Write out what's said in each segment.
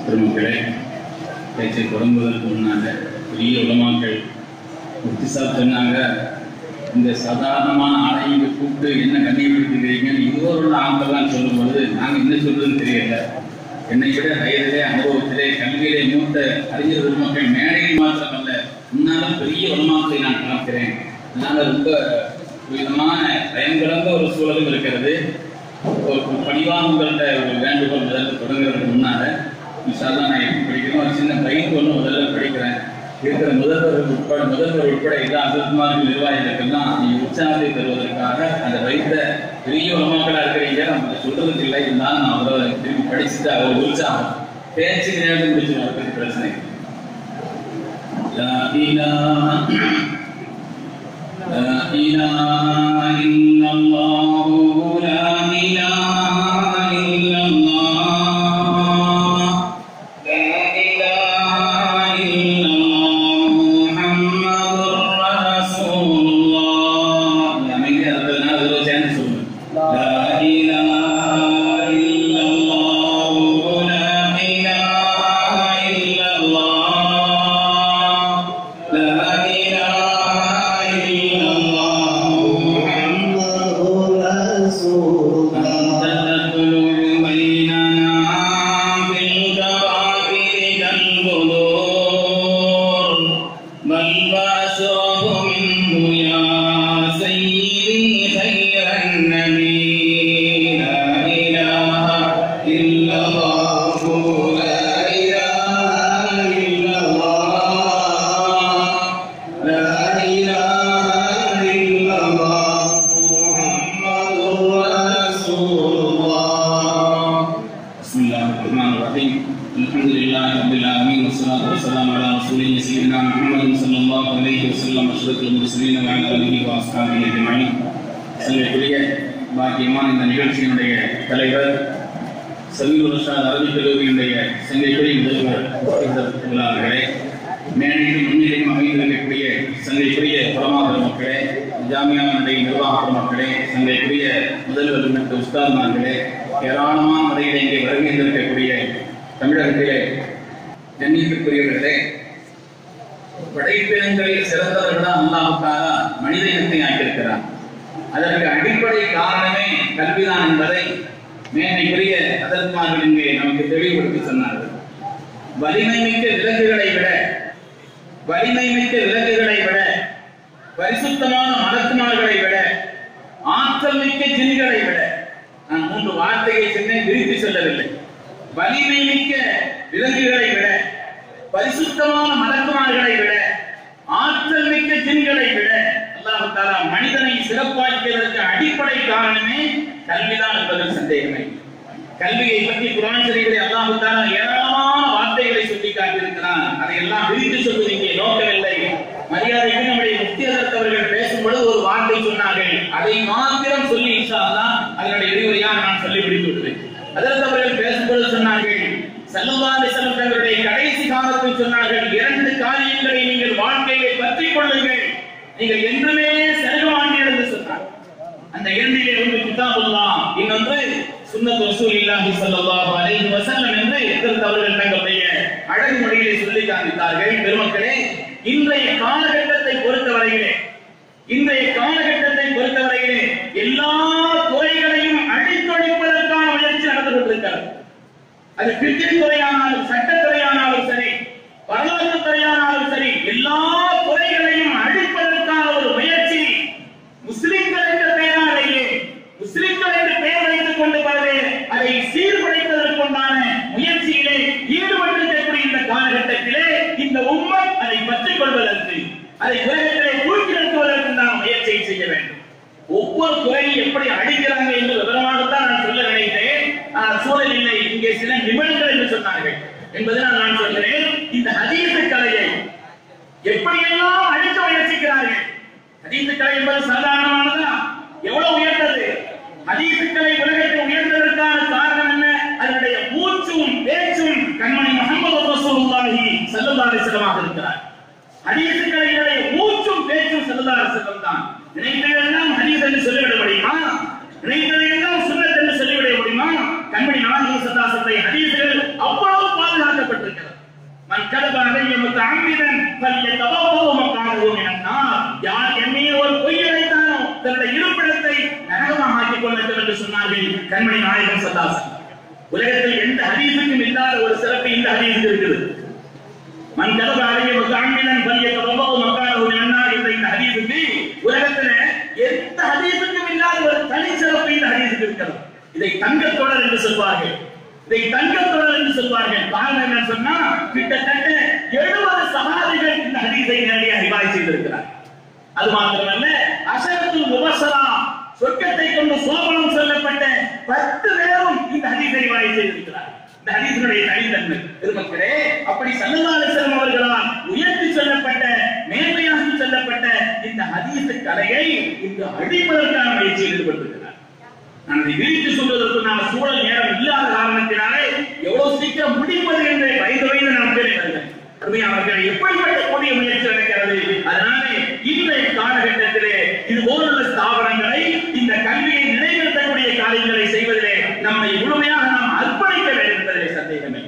பெருமக்களே பேச்சை தொடங்குவதற்கு முன்னாங்க பெரிய உலமாக்கள் முக்தி சாப் சொன்னாங்க இந்த சாதாரணமான ஆடையை இங்க கூப்பிட்டு என்ன கண்ணியப்படுத்துகிறீங்கன்னு இதுவரை உள்ள ஆண்கள்லாம் சொல்லும்பொழுது நாங்கள் என்ன சொல்றதுன்னு தெரியல என்னை விட வயதிலே அனுபவத்திலே கல்வியிலே மூத்த அறிஞர் பெருமக்கள் மேடையில் மாத்திரமல்ல முன்னாலும் பெரிய உலமாக்களை நான் பார்க்கிறேன் அதனால ரொம்ப விதமான பயம் கலந்த ஒரு சூழலும் இருக்கிறது ஒரு பணிவாக உங்கள்கிட்ட ஒரு வேண்டுகோள் முதல்ல தொடங்குறதுக்கு முன்னால இன்ஷால்லா நான் எப்படி படிக்கிறோம் ஒரு சின்ன பயிர் ஒன்று முதல்ல படிக்கிறேன் இருக்கிற முதல்வர் உட்பட முதல்வர் உட்பட எல்லா அசத்மார்கள் நிர்வாகிகளுக்கெல்லாம் நீ உற்சாகத்தை தருவதற்காக அந்த வைத்த பெரிய உலமாக்களா இருக்கிறீங்க நம்ம சொல்றதுக்கு இல்லை இருந்தாலும் நான் அவரை திரும்பி படிச்சுட்டு அவர் உற்சாகம் பேச்சுக்கு நேரத்தில் முடிச்சு அதை பத்தி பிரச்சனை இல்லை. لا إله لا إله إلا الله لا إله إلا الله لا إله إلا الله محمد رسول الله يا ميدي هذا هذا جانب لا إله إلا الله لا إله إلا الله لا إله إلا الله محمد أنت تدخل بيننا بالكوافر كالبدور بل وأسرف منه يا سيدي خير النبي لا إله إلا الله لا إله إلا الله لا إله إلا الله محمد رسول الله بسم الله الرحمن الرحيم الحمد لله رب العالمين والصلاة والسلام على رسوله سيدنا محمد صلى الله عليه وسلم أشرف المرسلين وعلى آله وأصحابه أجمعين செல்லக்கூடிய பாக்கியமான இந்த நிகழ்ச்சியினுடைய தலைவர் சமீப ரஷாத் அரபிக் கல்லூரியினுடைய சங்கைக்குரிய முதல்வர் உள்ளார்களே மேடையில் முன்னிலையும் அமைந்திருக்கக்கூடிய சங்கைக்குரிய புறமாதர மக்களே ஜாமியாவினுடைய நிர்வாக மக்களே சங்கைக்குரிய முதல்வர் உள்ளிட்ட உஸ்தாத்மார்களே ஏராளமான முறையில் இங்கே வருகின்றிருக்கக்கூடிய தமிழகத்திலே கண்ணியத்திற்குரியவர்களே படைப்பினங்களில் சிறந்தவர்களாக அல்லாஹுக்காக மனித இனத்தை ஆக்கியிருக்கிறார் அதற்கு அடிப்படை காரணமே கல்விதான் என்பதை மேன்மைக்குரிய அதற்குமார்கள் இங்கே நமக்கு தெளிவுபடுத்தி சொன்னார்கள் வலிமை மிக்க விலங்குகளை விட வலிமை மிக்க விலங்குகளை விட பரிசுத்தமான மலக்குமார்களை விட ஆற்றல் மிக்க ஜின்களை விட நான் மூன்று வார்த்தையை சொன்னேன் விரித்து சொல்லவில்லை வலிமை மிக்க விலங்குகளை விட பரிசுத்தமான மலக்குமார்களை விட ஆற்றல் மிக்க ஜின்களை விட அல்லாஹ் தாலா மனிதனை சிறப்பாக்கியதற்கு அடிப்படை காரணமே கல்விதான் என்பதில் சந்தேகமே இல்லை. கல்வியை பற்றி குரான் ஷரீஃபிலே அல்லாஹ் தாலா ஏராளமான வார்த்தைகளை சொல்லி காட்டியிருக்கிறான் அதையெல்லாம் விரித்து சொல்வது இங்கே நோக்கவில்லை மரியாதைக்கு நம்முடைய முக்தி அதற்கு அவர்கள் பேசும் பொழுது ஒரு வார்த்தை சொன்னார்கள் அதை மாத்திரம் சொல்லி இன்ஷா அல்லாஹ் அதனுடைய விரிவுரையாக நான் சொல்லி முடித்து விடுவேன் அதற்கு அவர்கள் பேசும்பொழுது சொன்னார்கள் சல்லல்லாஹு அலைஹி வஸல்லம் தங்களுடைய கடைசி காலத்தில் சொன்னார்கள் இரண்டு காரியங்களை நீங்கள் வாழ்க்கையை பற்றிக் கொள்ளுங்கள் நீங்கள் என்றுமே செல்வாண்டி என்று சொன்னார் அந்த இரண்டிலே ஒன்று கிதாபுல்லாஹ் இன்னொன்று சுன்னத் ரசூலில்லாஹி ஸல்லல்லாஹு அலைஹி வஸல்லம் என்று எதிர்த்து அவர்கள் தங்களுடைய அழகு மொழியிலே சொல்லி காண்பித்தார்கள் பெருமக்களே இன்றைய காலகட்டத்தை பொறுத்தவரையிலே இன்றைய காலகட்டத்தை பொறுத்தவரையிலே எல்லா துறைகளையும் அழித்தொழிப்பதற்கான முயற்சி நடந்து கொண்டிருக்கிறது அது பிரித்தின் துறையானாலும் சட்டத்துறையானாலும் சரி வரலாற்று துறையானாலும் சரி எல்லா துறைகளையும் அழிப்பதற்கான ஒரு முயற்சி முஸ்லிம்கள் என்ற பெயராலேயே முஸ்லிம்கள் என்று பெயர் வைத்துக் கொண்டு வருது அதை சீர்குலைப்பதற்குண்டான முயற்சியிலே ஈடுபட்டிருக்கக்கூடிய இந்த காலகட்டத்திலே இந்த உண்மை அதை பற்றிக் கொள்வதற்கு அதை உலகத்திலே தூக்கி நிறுத்துவதற்குண்டான முயற்சியை செய்ய வேண்டும் ஒவ்வொரு துறையும் எப்படி அடிக்கிறாங்க என்று விவரமாகத்தான் நான் சொல்ல நினைத்தேன் ஆனால் சூழல் இல்லை இங்கே சில நிபுணர்கள் என்று சொன்னார்கள் என்பதனால் நான் சொல்கிறேன் இந்த ஹதீஸ் கலையை எப்படியெல்லாம் அழிக்க முயற்சிக்கிறார்கள் ஹதீஸ் கலை என்பது சாதாரணமானதா எவ்வளவு உயர்ந்தது ஹதீஸ் கலை உலகத்தில் உயர்ந்ததற்கான காரணம் என்ன அதனுடைய மூச்சும் பேச்சும் கண்மணி முகமது ரசூலுல்லாஹி ஸல்லல்லாஹு அலைஹி வஸல்லமாக இருக்கிறார் ஹதீஸ் கலையினுடைய மூச்சும் பேச்சும் ஸல்லல்லாஹு அலைஹி வஸல்லம் தான் நினைத்ததெல்லாம் ஹதீஸ் என்று சொல்லிவிட முடியுமா நினைத்ததையெல்லாம் சுன்னத் என்று சொல்லிவிட முடியுமா கண்மணி நாயகி சதாசத்தை ஹதீஸ்கள் அவ்வளவு பாதுகாக்க மன் கதப அலைய முத்தஅம்மிதன் ஃபல்யதபவ்வ மக்கானஹு மினன் நார் யார் என்னையே ஒரு பொய் அழைத்தானோ தன்னுடைய இருப்பிடத்தை நரகமாக ஆக்கிக் கொள்ளட்டும் என்று சொன்னார்கள் கண்மணி நாயகம் சல்லாஸ் உலகத்தில் எந்த ஹதீஸுக்கும் இல்லாத ஒரு சிறப்பு இந்த ஹதீஸுக்கு இருக்குது மன் கதப அலைய முத்தஅம்மிதன் ஃபல்யதபவ்வ மக்கானஹு மினன் நார் என்ற இந்த ஹதீஸுக்கு உலகத்துல எந்த ஹதீஸுக்கும் இல்லாத ஒரு தனி சிறப்பு இந்த ஹதீஸுக்கு இருக்கிறது இதை தங்கத்தொடர் என்று சொல்வார்கள் இதை தங்கத்தொடர் என்று சொல்வார்கள் காரணம் என்ன சொன்னா கிட்டத்தட்ட எழுபது சகாதிகள் இந்த ஹதீஸை நேரடியாக ரிவாய் செய்திருக்கிறார் அது மாத்திரமல்ல அசரத்து முபசரா சொர்க்கத்தை கொண்டு சோபனம் சொல்லப்பட்ட பத்து பேரும் இந்த ஹதீஸை ரிவாய் செய்திருக்கிறார் இந்த ஹதீஸினுடைய தனித்தன்மை பெருமக்களே அப்படி சல்லல்லாஹு அவர்களால் உயர்த்தி சொல்லப்பட்ட மேன்மையாகி சொல்லப்பட்ட இந்த ஹதீஸ் கலையை இங்கு அழிப்பதற்கான முயற்சியில் ஈடுபட்டிருக்கிறார் நான் இதை விரித்து சொல்வதற்கு நான் சூழல் நேரம் இல்லாத காரணத்தினாலே எவ்வளவு சீக்கிரம் முடிப்பது என்று வைந்து வைந்து நான் பேரை வருகிறேன் அவர்கள் எப்படிப்பட்ட கூடிய முயற்சி நடக்கிறது அதனாலே இன்றைய காலகட்டத்திலே இது போലുള്ള ஸ்தாபனங்களை இந்த கல்வியை நிலைநிறுத்தக்கூடிய காரியங்களை செய்வதிலே நம்மை முழுமையாக நாம் அர்ப்பணிக்க வேண்டும் என்பதிலே சந்தேகமே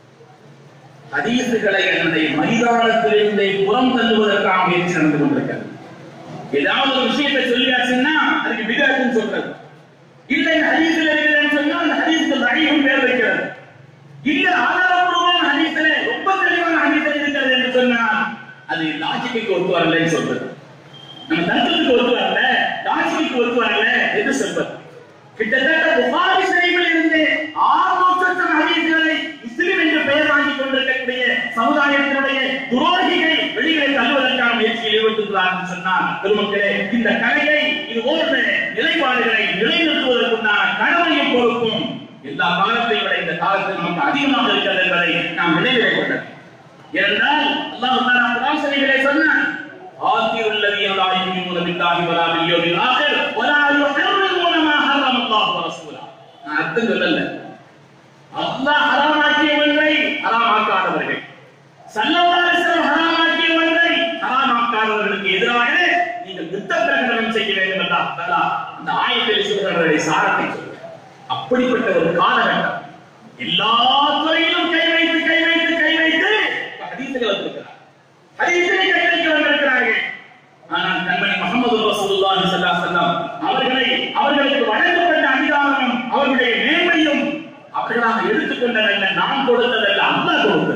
ஹதீசுகளை என்னுடைய மைதானத்திலிருந்தே புறம் தள்ளுவதற்கான முயற்சி நடந்து கொண்டிருக்கிறது ஏதாவது ஒரு விஷயத்தை சொல்லியாச்சுன்னா அதுக்கு விதாத்துன்னு சொல்றது இல்லை ஹதீஸ்ல இருக்கிறேன்னு சொன்னா அந்த ஹதீஸ்க்கு தகையும் பேர் வைக்கிறது இல்ல ஆதாரபூர்வமான ஹதீஸ்ல ரொம்ப தெளிவான ஹதீஸ்ல இருக்கிறது என்று சொன்னா அது லாஜிக்கு ஒத்து வரலன்னு சொல்றது நம்ம தர்க்கத்துக்கு ஒத்து வரல லாஜிக்கு ஒத்து வரல என்று சொல்வது கிட்டத்தட்ட புகாரி ஷரீஃபில் இருந்து ஆறு லட்சம் ஹதீஸ்களை முஸ்லிம் என்று பெயர் வாங்கிக் கொண்டிருக்கக்கூடிய சமுதாயத்தினுடைய துரோகிகள் வெளியே தள்ளுவதற்கான முயற்சியில் ஈடுபட்டிருக்கிறார்கள் சொன்னால் பெருமக்களே இந்த கலையை இது போன்ற நிலைப்பாடுகளை நிலைநிறுத்துவதற்குண்டான கடமையும் பொறுப்பும் எல்லா காலத்தையும் விட இந்த காலத்தில் நமக்கு அதிகமாக இருக்கிறது என்பதை நாம் நினைவிலே கொண்டது ஏனென்றால் அல்லாஹ் தஆலா குர்ஆன் ஷரீஃபிலே சொன்னான் ஆத்தியுல் லதீன லா யுமினூன பில்லாஹி வலா பில் யௌமில் ஆகிர் வலா யுஹர்ரிமூன மா ஹர்ரம அல்லாஹ் வ ரசூலா நான் அர்த்தம் சொல்லல அல்லாஹ் ஹராமாக்கிய ஒன்றை ஹராமாக்காதவர்கள் ஸல்லல்லாஹு அலைஹி வஸல்லம் ஹராமாக்கிய ஒன்றை ஹராமாக்காதவர்களுக்கு எதிராக நீங்கள் யுத்த பிரகடனம் செய்ய வேண்டும் அல்லாஹ் தஆலா அந்த ஆயத்தில் சொல்கிறவருடைய சாரத்தை சொல்கிறார் அப்படிப்பட்ட ஒரு காலகட்டம் எல்லா துறையிலும் கை வைத்து கை வைத்து கை வைத்து இப்ப ஹதீஸுகள் வந்திருக்கிறார் ஹதீஸிலே கை வைக்க வந்திருக்கிறார்கள் ஆனால் கண்மணி முகமது ரசூலுல்லாஹி ஸல்லல்லாஹு அலைஹி வஸல்லம் அவர்களை அவர்களுக்கு வழங்கப்பட்ட அதிகாரமும் அவர்களுடைய மேன்மையும் அவர்களாக எடுத்துக்கொண்டதல்ல நான் கொடுத்ததல்ல அல்லாஹ் கொடுத்தது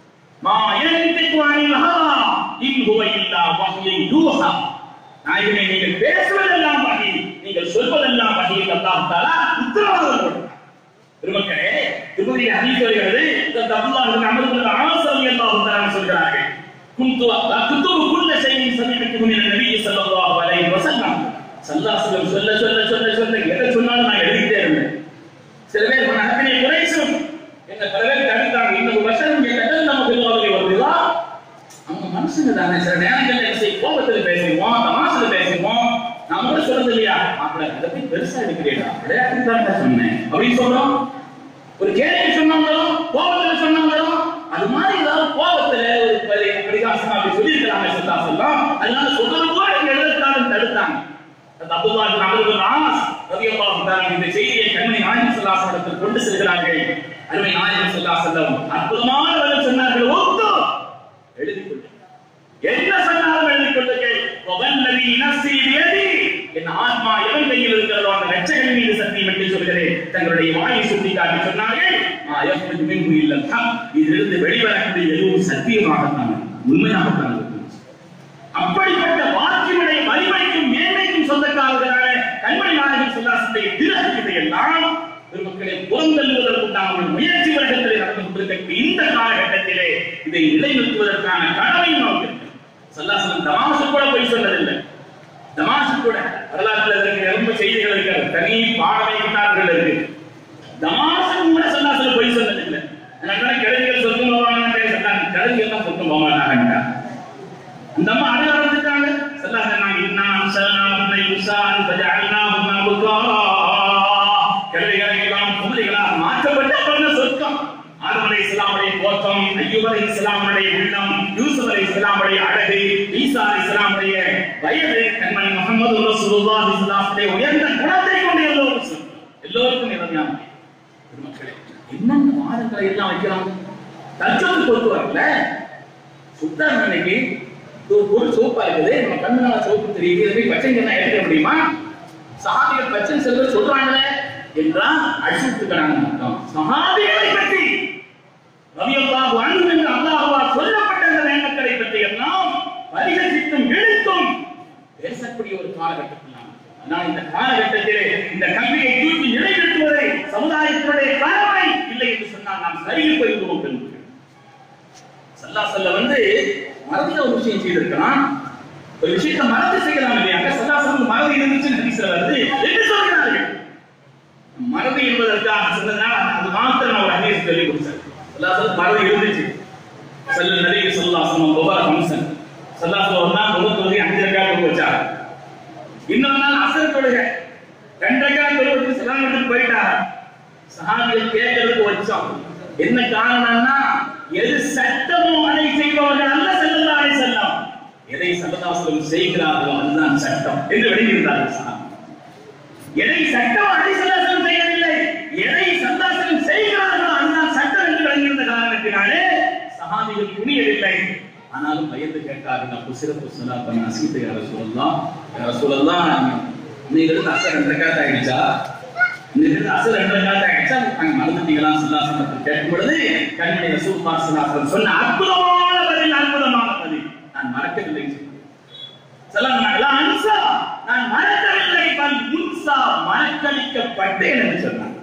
மா யன்திகு அனில் ஹவா இன் ஹுவ இல்லா வஹ்யு யூஹா நாயகமே நீங்கள் பேசுவதெல்லாம் வகை நீங்கள் சொல்வதெல்லாம் வகை அல்லாஹ் தஆலா உத்தரவாதம் கொடுத்தார் பெருமக்களே திருமதி ஹதீஸ் வருகிறது இந்த அல்லாஹ் இப்னு அமர் இப்னு ஆஸ் ரலியல்லாஹு தஆலா சொல்கிறார்கள் குந்து குத்துபு குல்ல ஷைஇன் சமிஅத்துஹு மின் நபி ஸல்லல்லாஹு அலைஹி வஸல்லம் ஸல்லல்லாஹு அலைஹி சொல்ல சொல்ல சொல்ல சொல்ல எதை சொன்னாலும் நான் எழுதிட்டே இருந்தேன் சில பேர் பண்ண அத்தனை குறைசும் என்ன பல பேர் தடுத்தாங்க இன்னொரு வருஷம் கேட்டால் நம்ம பிள்ளைகளை வருதுதா அவங்க மனுஷங்க தானே சில நேரங்கள்ல என்ன செய்ய கோபத்துல பேசுவோம் தமாசுல பேசுவோம் நான் கூட சொல்றது இல்லையா அப்படி அதை போய் பெருசா எடுக்கிறீடா விளையாட்டு தான் சொன்னேன் அப்படின்னு சொல்றோம் ஒரு கேள்வி சொன்னாங்களும் கோபத்துல சொன்னாங்களும் அது மாதிரி ஏதாவது கோபத்துல ஒரு பரி- பரிகாசமா அப்படி சொல்லியிருக்கிறாங்க சொல்லா சொல்லலாம் அதனால சொல்றது கூட இங்க எழுதக்கூடாதுன்னு தடுத்தாங்க அந்த Abdullah bin Amr bin As ரலியல்லாஹு தஆலா இந்த செய்தியை கண்மணி நாயகம் ஸல்லல்லாஹு அலைஹி வஸல்லம் கொண்டு செல்கிறார்கள் அருமை நாயகம் ஸல்லல்லாஹு அலைஹி வஸல்லம் அற்புதமான பதில் சொன்னார்கள் ஒத்து எழுதிக் கொள்ளுங்கள் என்ன சொன்னாலும் எழுதிக் கொள்ளுங்கள் வவல்லதி நஃப்ஸி பியதி என் ஆத்மா எவன் கையில் இருக்கிறதோ அந்த ரட்சகன் மீது சத்தியம் என்று சொல்கிறேன் தங்களுடைய வாயை சுட்டிக்காட்டி சொன்னார்கள் மா யஃப்ருஜு மின்ஹு இல்லல் ஹக் இதிலிருந்து வெளிவரக்கூடிய எதுவும் சத்தியமாகத்தான் உண்மையாகத்தான் இருக்கும் அப்படிப்பட்ட வாக்கினுடைய வலிமைக்கும் மேன்மைக்கும் சொந்தக்காரர்களான கண்மணி நாயகன் சொல்லாசத்தை திரகத்தை எல்லாம் பெருமக்களை புறந்தள்ளுவதற்குண்டான ஒரு முயற்சி வருடத்திலே நடந்து கொண்டிருக்க இந்த காலகட்டத்திலே இதை நிலைநிறுத்துவதற்கான கடமையும் நமக்கு இருக்கு சொல்லாசனம் தமாசு கூட போய் சொன்னதில்லை தமாசு கூட வரலாற்றுல இருக்கிற ரொம்ப செய்திகள் இருக்கிறது தனி பாடமை கிட்டார்கள் இருக்கு தமாசும் கூட சொல்லாசல போய் சொன்னதில்லை அதனால கிழவிகள் சொர்க்கம் போவாங்க சொன்னாங்க கிழவிகள் தான் சொர்க்கம் போக மாட்டாங்க இந்த அம்மா அழக ஆரம்பிச்சுட்டாங்க சொல்லாங்க நாங்க இன்னா அம்சனா உன்னை உசான் பஜஅல்னா உன்னா புகாரா கிழவிகளை எல்லாம் குமரிகளாக மாற்றப்பட்ட அப்புறம் சொர்க்கம் ஆதம் அலை இஸ்லாமுடைய தோற்றம் ஐயூப் அலை இஸ்லாமுடைய உள்ளம் யூசுப் அலை இஸ்லாமுடைய அழகு ஈசா அலை இஸ்லாமுடைய வயது கண்மணி முகமது ரசூலுல்லாஹி இஸ்லாமுடைய உயர்ந்த குணத்தை கொண்டு எல்லோரும் சொர்க்கம். எல்லோருக்கும் நிறமையான பெருமக்களே என்னென்ன வாதங்களை எல்லாம் வைக்கிறாங்க தச்சத்துக்கு ஒத்து வரல சுத்தம் இன்னைக்கு ஒரு பொருள் சோப்பா இருக்குது நம்ம கண்ணுனால சோப்பு தெரியுது இதை போய் பச்சைங்க எடுக்க முடியுமா சஹாபிகள் பச்சை செல்வ சொல்றாங்களே என்றால் அடிச்சுட்டுக்கிறாங்க அர்த்தம் சஹாபிகளை பற்றி ரவியல்லாஹு அன்ஹு என்று அல்லாஹ்வால் சொல்லப்பட்ட இந்த நேமங்களை பற்றி எல்லாம் பரிகசித்தும் இழுத்தும் பேசக்கூடிய ஒரு காலகட்டத்தில் நாம் இருக்கிறோம். அதனால் இந்த காலகட்டத்திலே இந்த கல்வியை தூக்கி நிலைநிறுத்துவதை சமுதாயத்தினுடைய கடமை இல்லை என்று சொன்னால் நாம் சரியில் போய் விடுவோம் சல்லா சொல்ல வந்து மறதியில ஒரு விஷயம் செய்திருக்கலாம் ஒரு விஷயத்தை மறந்து செய்யலாம் இல்லையா அங்க சல்லா சொல்ல மறதி இருந்துச்சு ஹதீஸ்ல வருது என்று சொல்கிறார்கள் மறதி என்பதற்காக சொன்னதுனால அது மாத்திரம் நான் ஒரு ஹதீஸ் சொல்லி கொடுத்தேன் சல்லா சொல்ல மறதி இருந்துச்சு செல்ல நபிக்கு சல்லா சொல்லம் ஒவ்வொரு ஹம்சன் சல்லா சொல்லம் தான் முதல் தொகுதி அஞ்சு ரக்கா தொகுதி வச்சார் இன்னொரு நாள் அசர் தொழுகை ரெண்டு ரக்கா தொழுகை சலாமத்துக்கு போயிட்டார் சஹாபிகள் கேட்கறதுக்கு வச்சோம் என்ன காரணம்னா எது சட்டமோ அதை செய்பவர்கள் அல்ல செல்லல்லா அலை செல்லம் எதை சல்லதாசலம் செய்கிறார்களோ அதுதான் சட்டம் என்று வெளியிருந்தார்கள் சஹாபி எதை சட்டம் அதை சல்லாசலம் செய்யவில்லை எதை சல்லாசலம் செய்கிறார்களோ அதுதான் சட்டம் என்று விளங்கியிருந்த காரணத்தினாலே சஹாபிகள் புரியவில்லை ஆனாலும் பயந்து கேட்டார்கள் அப்போ சிறப்பு சொல்லாத்தம் அசீத்தை யார சொல்லலாம் யார சொல்லலாம் நீங்க அசர் ரெண்டு காத்து ஆயிடுச்சா இன்னைக்கு அசல் ரெண்டு காலத்தை ஆயிடுச்சா நாங்க மறந்துட்டீங்களா சுல்லாசனத்தை கேட்கும் பொழுது கண்மணி ரசூல் சுல்லாசனம் சொன்ன அற்புதமான பதில் அற்புதமான பதில் நான் மறக்கவில்லை சொல்லாங்க அன்சா நான் மறக்கவில்லை பல் முன்சா மறக்கடிக்கப்பட்டேன் என்று சொன்னாங்க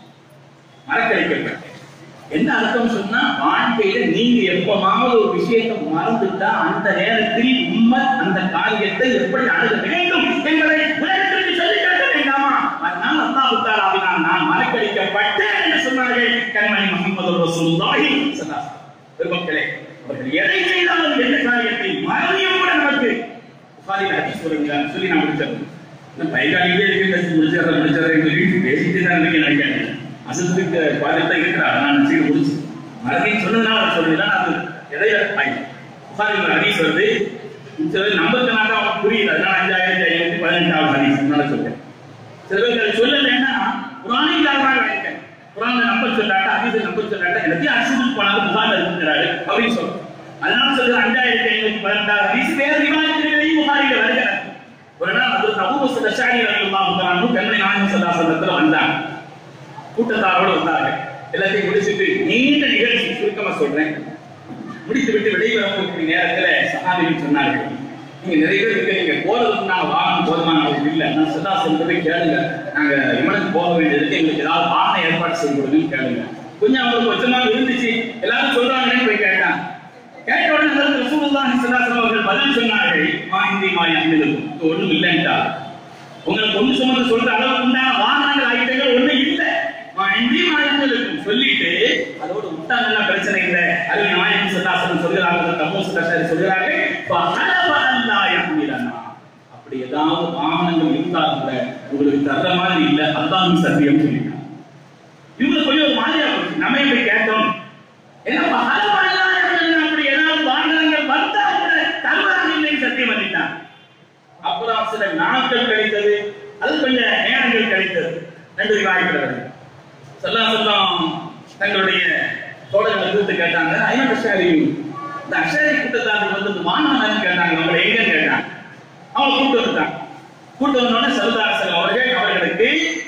மறக்கடிக்கப்பட்டேன் என்ன அர்த்தம் சொன்னா வாழ்க்கையில நீங்க எப்பமாவது ஒரு விஷயத்தை மறந்துட்டா அந்த நேரத்தில் உம்மத் அந்த காரியத்தை எப்படி அணுக வேண்டும் என்பதை உலகத்திற்கு சொல்லிக் காட்ட வேண்டாமா அதனால் அல்லாஹ் தாலாவினால் நான் மறக்கடிக்கப்பட்டேன் என்று சொன்னார்கள் கண்மணி முகமது ரசூலுல்லாஹி ஸல்லல்லாஹு பெருமக்களே அவர்கள் எதை செய்தாலும் எந்த காரியத்தை மறதியும் கூட நமக்கு புகாரில் ஹதீஸ் வருங்க சொல்லி நான் முடிச்சிடணும் இந்த பைகாலிலே இருக்கு முடிச்சார முடிச்சார சொல்லி பேசிட்டு தான் இருக்கேன் நினைக்கிறேன் அசத்துக்கு பாதித்த இருக்கிறார் நான் செய்து முடிச்சு மறதின்னு சொன்னதுனால சொல்லுதான் அது எதைய புகாரில் ஹதீஸ் வருது சில நம்பருக்கு நான் அவன் புரியுது அதனால அஞ்சாயிரத்தி ஐநூத்தி பதினெட்டாவது ஹதீஸ் அதனால சொல்றேன் சில பேர் சொல்லலைன்னா குரானை இல்லாமல் நினைக்கிறேன் குரான் நம்பர் சொல்லாட்டா ஹதீஸ் நம்பர் சொல்லாட்டா எல்லாத்தையும் அசுது போனாலும் புகார் இருக்கிறாரு அப்படின்னு சொல்றேன் அதனால சொல்ற அஞ்சாயிரத்தி ஐநூத்தி பதினெட்டாவது ஹதீஸ் வேற ரிவாயத்திலேயும் புகாரில வருகிறது ஒரு நாள் அது அபூ சஷாரி ரலியல்லாஹு தஆலா கண்மணி நாயகம் ஸல்லல்லாஹு அலைஹி வஸல்லம் வந்தாங்க கூட்டத்தாரோடு வந்தார்கள் எல்லாத்தையும் முடிச்சிட்டு நீண்ட நிகழ்ச்சி சுருக்கமா சொல்றேன் முடித்து விட்டு வெளிவரக்கூடிய நேரத்துல சகாபிகள் சொன்னார்கள் நீங்க நிறைய பேர் இருக்க நீங்க போறதுக்கு நாங்க வாகனம் போதுமான அளவுக்கு இல்ல நான் சதா சொல்றதை கேளுங்க நாங்க இமனுக்கு போக வேண்டியதுக்கு எங்களுக்கு ஏதாவது வாகனம் ஏற்பாடு செய்ய கொடுங்கன்னு கேளுங்க கொஞ்சம் அவங்களுக்கு கொஞ்சமா இருந்துச்சு எல்லாரும் சொல்றாங்கன்னு போய் கேட்டாங்க கேட்ட உடனே அதற்கு ரசூலுல்லாஹி ஸல்லல்லாஹு அலைஹி அவர்கள் பதில் சொன்னார்கள் மா இந்தி மா யஹ்மிலுக்கும் இது ஒண்ணும் இல்லைன்ட்டா உங்களுக்கு ஒண்ணு சுமந்து சொல்ற அளவுக்கு உண்டான வாகனங்கள் ஐட்டங்கள் ஒண்ணு இல்ல மா இந்தி மா யஹ்மிலுக்கும் சொல்லிட்டு அதோட விட்டாங்கன்னா பிரச்சனை இல்லை அது நாயகம் சல்லாசனம் சொல்கிறார்கள் தமோசு கஷாரி சொல்கிறார்கள் ஃபஹலப அல்லா யஹ்மிலனா அப்படி ஏதாவது வாகனங்கள் இருந்தால் கூட உங்களுக்கு தர்ற மாதிரி இல்ல அல்லாஹ்வின் சத்தியம் சொல்லிட்டாங்க இவங்க போய் ஒரு மாதிரியா போச்சு நம்ம எப்படி கேட்டோம் ஏன்னா ஃபஹலப அல்லா யஹ்மிலனா அப்படி ஏதாவது வாகனங்கள் வந்தா கூட தருவாங்க இல்லைன்னு சத்தியம் பண்ணிட்டாங்க அப்புறம் சில நாட்கள் கழித்தது அது கொஞ்சம் நேரங்கள் கழித்தது ரெண்டு வாய்ப்பு சொல்லா சொல்லம் தங்களுடைய தோழர்களை கூப்பிட்டு கேட்டாங்க ஐநா அஷாரி இந்த அஷாரி கூட்டத்தாருக்கு வந்து இந்த மாணவன் கேட்டாங்க அவங்களை எங்கன்னு கேட்டாங்க அவங்க கூப்பிட்டு வந்துட்டாங்க கூப்பிட்டு வந்தோடனே சரதாசன் அவர்கள் அவர்களுக்கு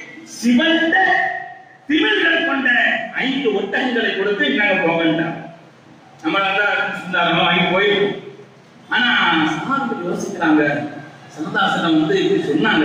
சிவந்த திமிழ்கள் கொண்ட ஐந்து ஒட்டகங்களை கொடுத்து நாங்க போகண்டாங்க நம்மளால சுந்தாரமா வாங்கி போயிருக்கோம் ஆனா சமாதிகள் யோசிக்கிறாங்க சரதாசனம் வந்து இப்படி சொன்னாங்க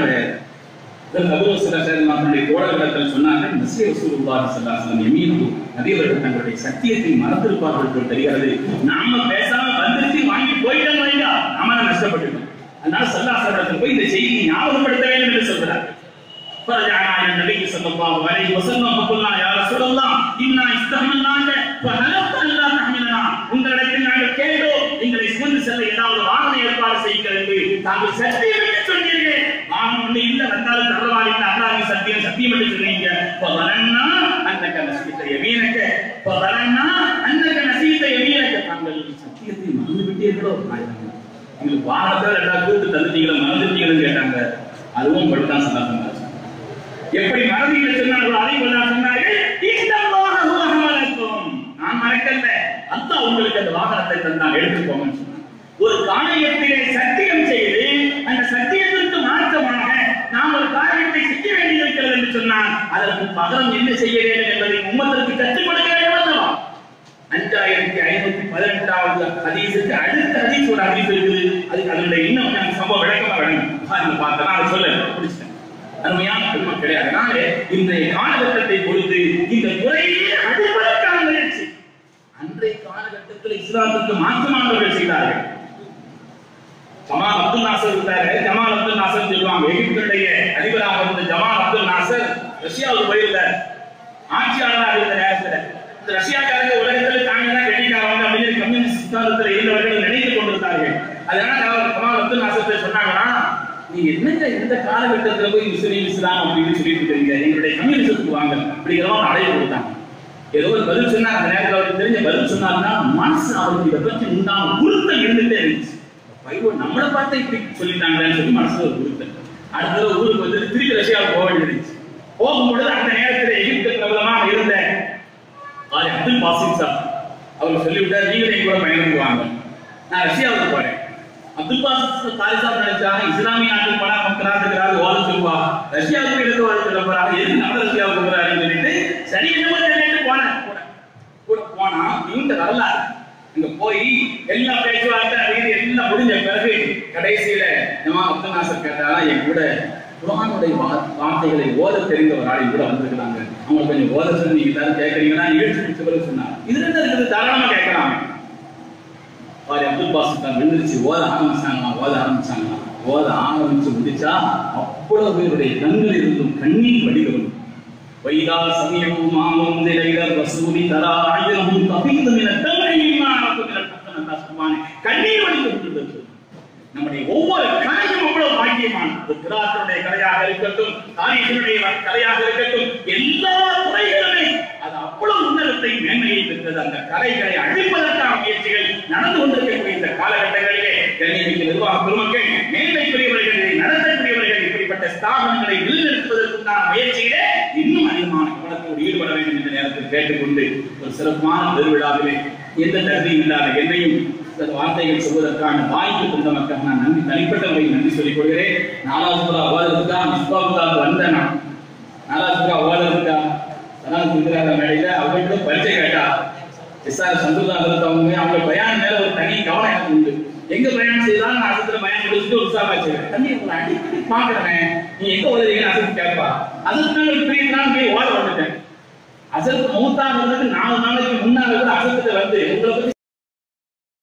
தன்னுடைய தோழர்களிடத்தில் சொன்னார்கள் நசிய ரசூலுல்லாஹி ஸல்லல்லாஹு அலைஹி வஸல்லம் யமீனு நபியவர்கள் தங்களுடைய சத்தியத்தை மறந்திருப்பார்கள் போல் தெரிகிறது நாம பேசாம வந்துருச்சு வாங்கி போயிட்டோம் வைங்க நாம தான் நஷ்டப்பட்டுட்டோம் அதனால சல்லாசனத்தில் போய் இந்த செய்தியை ஞாபகப்படுத்த வேண்டும் என்று சொல்கிறார் فرجعنا الى النبي صلى الله عليه وسلم فقلنا يا رسول الله انا استحملناك فهلكت الا تحملنا உங்களிடத்தில் நாங்கள் கேட்டோம் எங்களை சுமந்து செல்ல ஏதாவது வாகன ஏற்பாடு செய்யுங்கள் என்று தாங்கள் சத்தியம் என்று சொன்னீர்கள் வாகனம் ஒண்ணு இல்ல வந்தாலும் தரவாரி அல்லாஹ் சத்தியம் சத்தியம் என்று சொன்னீங்க பதரன்னா அன்னக நசீத்த யமீனக பதரன்னா அன்னக நசீத்த யமீனக தாங்கள் சத்தியத்தை மறந்து விட்டீர்களோ நாயகம் எங்களுக்கு வாகனத்தை ரெண்டா கூட்டு தந்துட்டீங்களா மறந்துட்டீங்கன்னு கேட்டாங்க அதுவும் படுத்தான் சந்தாசம் எப்படி மறதியில் சொன்னார்களோ அதை கொண்டா சொன்னார்கள் இந்த நான் மறக்க எனக்கல்ல அல்லாஹ் உங்களுக்கு அந்த வாகனத்தை தந்தான் எடுத்துக்கோங்கன்னு சொன்னான் ஒரு காரியத்திலே சத்தியம் செய்து அந்த சத்தியத்திற்கு மாற்றமாக நாம் ஒரு காரியத்தை செய்ய வேண்டியிருக்கிறது என்று சொன்னால் அதற்கு பகரம் என்ன செய்ய வேண்டும் என்பதை உம்மத்திற்கு கற்றுக் கொடுக்க வேண்டும் அல்லவா அஞ்சாயிரத்தி ஐநூத்தி பதினெட்டாவது ஹதீஸுக்கு அடுத்த ஹதீஸ் ஒரு ஹதீஸ் இருக்குது அது அதனுடைய இன்னும் நான் சம்பவம் விளக்கமா விளங்கும் பாருங்க பார்த்தா நான் சொல்ல பிடிச்சிட்டேன் அருமையான பெருமை கிடையாது அதனால இன்றைய காலகட்டத்தை பொறுத்து இந்த துறையிலே அடிப்படைக்கான முயற்சி அன்றைய காலகட்டத்தில் இஸ்லாத்துக்கு மாற்றமானவர்கள் செய்தார்கள் ஜமால் அப்துல் நாசர் இருந்தாரு ஜமால் அப்துல் நாசர் சொல்லுவாங்க எகிப்துடைய அதிபராக இருந்த ஜமால் அப்துல் நாசர் ரஷ்யாவுக்கு போயிருந்தார் ஆட்சியாளராக இருந்த நேரத்தில் இந்த ரஷ்யாக்காரங்க உலகத்துல தாங்க தான் கெட்டிக்காரங்க அப்படின்னு கம்யூனிஸ்ட் சித்தாந்தத்தில் இருந்தவர்கள் நினைத்துக் கொண்டிருந்தார்கள் அதனால அவர் ஜமால் அப்துல் நாசர் சொன்னாங்கன்னா நீங்க என்னங்க இந்த காலகட்டத்துல போய் முஸ்லீம் இஸ்லாம் அப்படின்னு சொல்லிட்டு இருக்கீங்க எங்களுடைய கம்யூனிஸ்டுக்கு வாங்க அப்படிங்கிற ஒரு அழைப்பு கொடுத்தாங்க ஏதோ ஒரு பதில் சொன்னா அந்த நேரத்தில் அவருக்கு தெரிஞ்ச பதில் சொன்னாருன்னா மனசு அவருக்கு இதை பற்றி உண்டான உறுத்தல் இருந்துட்டே இருந்துச்சு ஐயோ நம்மளை பார்த்து இப்படி சொல்லிட்டாங்களேன்னு சொல்லி மனசுல ஒரு உறுத்தல் அடுத்த தடவை ஊருக்கு வந்து திருப்பி ரஷ்யாவுக்கு போக வேண்டியிருந்துச்சு போகும்பொழுது அந்த நேரத்தில் எகிப்து பிரபலமாக இருந்த ஆர் அப்துல் பாசிம் சார் அவர் சொல்லிவிட்டார் நீங்களே என் கூட பயணம் வாங்க நான் ரஷ்யாவுக்கு போறேன் அப்துல் பாசிம் தாரி சாப் நினைச்சாங்க இஸ்லாமிய நாட்டில் பணம் மக்களாக ஓல சொல்வா ரஷ்யாவுக்கு எடுத்து ஓல சொல்ல போறாங்க எதுக்கு நம்ம ரஷ்யாவுக்கு போறாருன்னு சொல்லிட்டு சரி என்னமோ தெரியல போனேன் கூட கூட போனா இந்த வரலாறு அங்க போய் எல்லா பேச்சுவார்த்தை அது இது எல்லாம் முடிஞ்ச பிறகு கடைசியில நம்ம அப்துல் நாசர் கேட்டாரா என் கூட குரானுடைய வா- வார்த்தைகளை ஓத தெரிந்த ஒரு ஆள் கூட வந்திருக்கிறாங்க அவங்க கொஞ்சம் ஓத சொல்லி நீங்க எல்லாரும் கேட்கறீங்கன்னா நிகழ்ச்சி முடிச்ச பிறகு சொன்னாங்க இது என்ன இருக்குது தாராளமா கேட்கலாம் பாரு அப்துல் பாசித் தான் விழுந்துருச்சு ஓத ஆரம்பிச்சாங்களா ஓத ஆரம்பிச்சாங்களா ஓத ஆரம்பிச்சு முடிச்சா அவ்வளவு பேருடைய கண்கள் இருந்தும் கண்ணீர் வடிகளும் வைதா சமயமும் மாமும் நிலையில வசூலி தரா ஆயிரமும் கபிந்து மின தமிழையுமா கண்ணீர் வடித்து கொண்டிருந்தது நம்முடைய ஒவ்வொரு கலையும் அவ்வளவு பாக்கியமானது கிராசனுடைய கலையாக இருக்கட்டும் தாரியத்தினுடைய கலையாக இருக்கட்டும் எல்லா துறைகளுமே அது அவ்வளவு உன்னதத்தை மேன்மையை பெற்றது அந்த கலைகளை அழிப்பதற்கான முயற்சிகள் நடந்து கொண்டிருக்கக்கூடிய இந்த காலகட்டங்களிலே கண்ணியமிக்க நிர்வாக பெருமக்கள் மேன்மைக்குரியவர்கள் இதை நடத்தக்கூடியவர்கள் இப்படிப்பட்ட ஸ்தாபனங்களை நிலைநிறுத்துவதற்குண்டான முயற்சியிலே இன்னும் அதிகமான கவனத்தோடு ஈடுபட வேண்டும் என்ற நேரத்தில் கேட்டுக்கொண்டு ஒரு சிறப்பான பெருவிழாவிலே எந்த தகுதியும் இல்லாத என்னையும் சில வார்த்தைகள் சொல்வதற்கான வாய்ப்பு தந்த மக்கள் நான் நன்றி தனிப்பட்ட முறையில் நன்றி சொல்லிக் கொள்கிறேன் நாலாவது அவாதத்துக்கா மிஸ்பாவுக்காக வந்தேன் நான் நாலாவது அவாதத்துக்கா அதான் இருக்கிறாங்க மேடையில அவங்களும் பரிச்சை கேட்டா எஸ்ஆர் சந்திரதாஸ் அவங்க அவங்க பயான் மேல ஒரு தனி கவனம் எனக்கு உண்டு எங்க பயணம் செய்தாலும் நான் அசத்துல பயணம் முடிச்சுட்டு உற்சாகமா செய்வேன் தம்பி உங்களை அடிக்கடி பாக்குறேன் நீ எங்க உதவிங்க அசத்து கேட்பா அதுக்கு மேல ஒரு பெரிய நாள் போய் ஓட வந்துட்டேன் அசத்து மூத்தாக நாலு நாளைக்கு முன்னால கூட அசத்துல வந்து உங்களை பத்தி